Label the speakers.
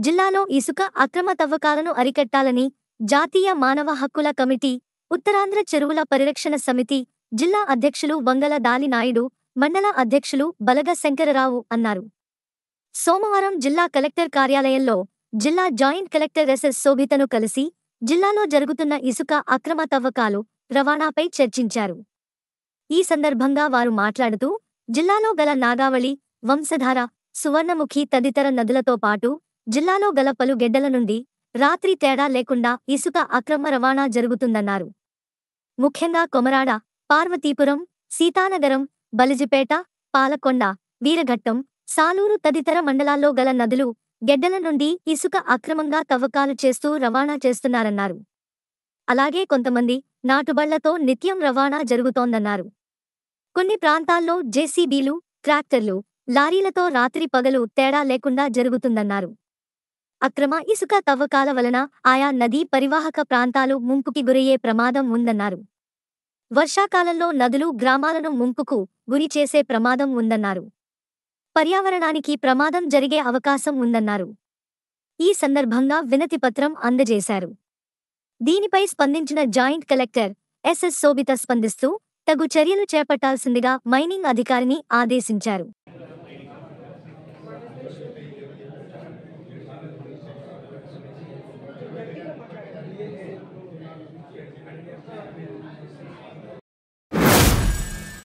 Speaker 1: జిల్లాలో ఇసుక అక్రమ తవ్వకాలను అరికట్టాలని జాతీయ మానవ హక్కుల కమిటీ ఉత్తరాంధ్ర చెరువుల పరిరక్షణ సమితి జిల్లా అధ్యక్షులు వంగల దాలి నాయుడు మండల అధ్యక్షులు బలగ శంకరరావు అన్నారు సోమవారం జిల్లా కలెక్టర్ కార్యాలయంలో జిల్లా జాయింట్ కలెక్టర్ ఎస్ఎస్ శోభితను కలిసి జిల్లాలో జరుగుతున్న ఇసుక అక్రమ తవ్వకాలు రవాణాపై చర్చించారు ఈ సందర్భంగా వారు మాట్లాడుతూ జిల్లాలో గల నాగావళి వంశధార సువర్ణముఖి తదితర నదులతో పాటు జిల్లాలో గల పలు గెడ్డల నుండి రాత్రి తేడా లేకుండా ఇసుక అక్రమ రవాణా జరుగుతుందన్నారు ముఖ్యంగా కొమరాడ పార్వతీపురం సీతానగరం బలిజిపేట పాలకొండ వీరఘట్టం సాలూరు తదితర మండలాల్లో గల నదులు గెడ్డల నుండి ఇసుక అక్రమంగా తవ్వకాలు చేస్తూ రవాణా చేస్తున్నారన్నారు అలాగే కొంతమంది నాటుబళ్లతో నిత్యం రవాణా జరుగుతోందన్నారు కొన్ని ప్రాంతాల్లో జేసీబీలు ట్రాక్టర్లు లారీలతో రాత్రి పగలు తేడా లేకుండా జరుగుతుందన్నారు అక్రమ ఇసుక తవ్వకాల వలన ఆయా నదీ పరివాహక ప్రాంతాలు ముంపుకి గురయ్యే ప్రమాదం ఉందన్నారు వర్షాకాలంలో నదులు గ్రామాలను ముంపుకు గురి చేసే ప్రమాదం ఉందన్నారు పర్యావరణానికి ప్రమాదం జరిగే అవకాశం ఉందన్నారు ఈ సందర్భంగా వినతిపత్రం అందజేశారు దీనిపై స్పందించిన జాయింట్ కలెక్టర్ ఎస్ఎస్ శోభిత స్పందిస్తూ తగు చర్యలు చేపట్టాల్సిందిగా మైనింగ్ అధికారిని ఆదేశించారు